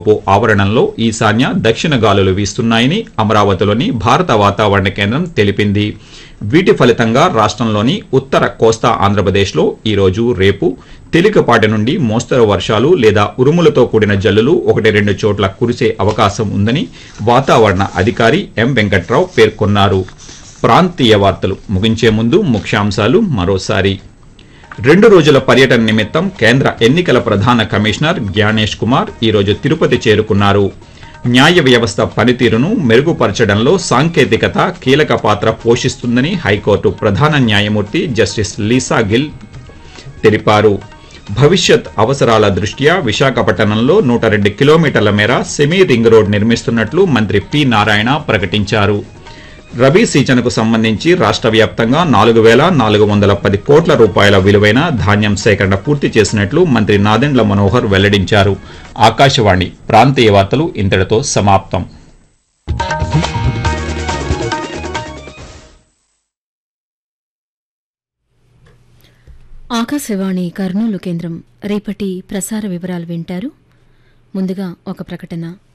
ఓ ఆవరణంలో ఈశాన్య దక్షిణ గాలులు వీస్తున్నాయని అమరావతిలోని భారత వాతావరణ కేంద్రం తెలిపింది వీటి ఫలితంగా రాష్ట్రంలోని ఉత్తర కోస్తా ఆంధ్రప్రదేశ్లో ఈరోజు రేపు తేలికపాటి నుండి మోస్తరు వర్షాలు లేదా ఉరుములతో కూడిన జల్లులు ఒకటి రెండు చోట్ల కురిసే అవకాశం ఉందని వాతావరణ అధికారి ఎం వెంకట్రావు పేర్కొన్నారు ప్రాంతీయ వార్తలు ముగించే ముందు ముఖ్యాంశాలు మరోసారి రెండు రోజుల పర్యటన నిమిత్తం కేంద్ర ఎన్నికల ప్రధాన కమిషనర్ జ్ఞానేష్ కుమార్ ఈరోజు తిరుపతి చేరుకున్నారు న్యాయ వ్యవస్థ పనితీరును మెరుగుపరచడంలో సాంకేతికత కీలక పాత్ర పోషిస్తుందని హైకోర్టు ప్రధాన న్యాయమూర్తి జస్టిస్ లీసా గిల్ తెలిపారు భవిష్యత్ అవసరాల దృష్ట్యా విశాఖపట్నంలో నూట రెండు కిలోమీటర్ల మేర సెమీ రింగ్ రోడ్ నిర్మిస్తున్నట్లు మంత్రి పి నారాయణ ప్రకటించారు రబీ సీజన్కు సంబంధించి రాష్ట్ర వ్యాప్తంగా నాలుగు వేల నాలుగు వందల పది కోట్ల రూపాయల విలువైన ధాన్యం సేకరణ పూర్తి చేసినట్లు మంత్రి నాదెండ్ల మనోహర్ వెల్లడించారు ఆకాశవాణి ప్రాంతీయ వార్తలు ఇంతటితో సమాప్తం ఆకాశవాణి కర్నూలు కేంద్రం రేపటి ప్రసార వివరాలు వింటారు ముందుగా ఒక ప్రకటన